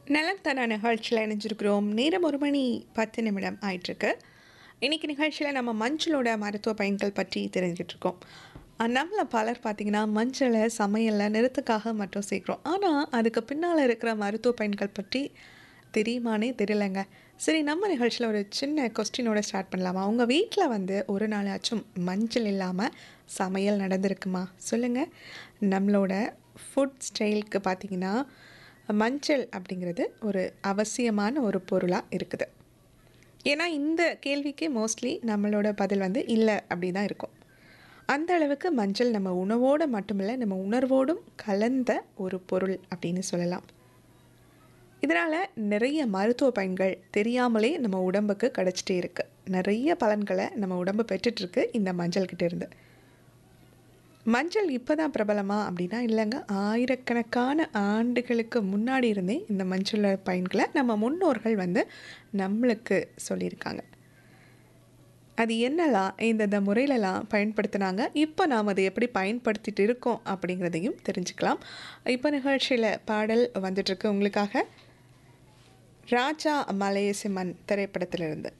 நலம் தன நிகழ்ச்சியில் இணைஞ்சிருக்கிறோம் நேரம் ஒரு மணி பத்து நிமிடம் ஆயிட்டிருக்கு இன்னைக்கு நிகழ்ச்சியில் நம்ம மஞ்சளோட மருத்துவ பயன்கள் பற்றி தெரிஞ்சிட்டு இருக்கோம் அஹ் நம்மள பலர் பார்த்திங்கன்னா மஞ்சளை சமையலில் நிறத்துக்காக மட்டும் சேர்க்குறோம் ஆனால் அதுக்கு பின்னால் இருக்கிற மருத்துவ பயன்கள் பற்றி தெரியுமானே தெரியலங்க சரி நம்ம நிகழ்ச்சியில் ஒரு சின்ன கொஸ்டினோட ஸ்டார்ட் பண்ணலாமா உங்கள் வீட்டில் வந்து ஒரு நாளாச்சும் மஞ்சள் இல்லாமல் சமையல் நடந்திருக்குமா சொல்லுங்கள் நம்மளோட ஃபுட் ஸ்டைலுக்கு பார்த்தீங்கன்னா மஞ்சள் அப்படிங்கிறது ஒரு அவசியமான ஒரு பொருளாக இருக்குது ஏன்னா இந்த கேள்விக்கு மோஸ்ட்லி நம்மளோட பதில் வந்து இல்லை அப்படி தான் இருக்கும் அந்த அளவுக்கு மஞ்சள் நம்ம உணவோடு மட்டுமில்லை நம்ம உணர்வோடும் கலந்த ஒரு பொருள் அப்படின்னு சொல்லலாம் இதனால் நிறைய மருத்துவ பயன்கள் தெரியாமலே நம்ம உடம்புக்கு கிடச்சிட்டே இருக்கு நிறைய பலன்களை நம்ம உடம்பு பெற்றுட்ருக்கு இந்த மஞ்சள் கிட்ட இருந்து மஞ்சள் இப்போ தான் பிரபலமா அப்படின்னா இல்லைங்க ஆயிரக்கணக்கான ஆண்டுகளுக்கு முன்னாடி இருந்தே இந்த மஞ்சளோட பயன்களை நம்ம முன்னோர்கள் வந்து நம்மளுக்கு சொல்லியிருக்காங்க அது என்னலாம் இந்தந்த முறையிலலாம் பயன்படுத்தினாங்க இப்போ நாம் அதை எப்படி பயன்படுத்திட்டு இருக்கோம் அப்படிங்கிறதையும் தெரிஞ்சுக்கலாம் இப்போ நிகழ்ச்சியில் பாடல் வந்துட்டுருக்கு உங்களுக்காக ராஜா மலையசிம்மன் திரைப்படத்திலிருந்து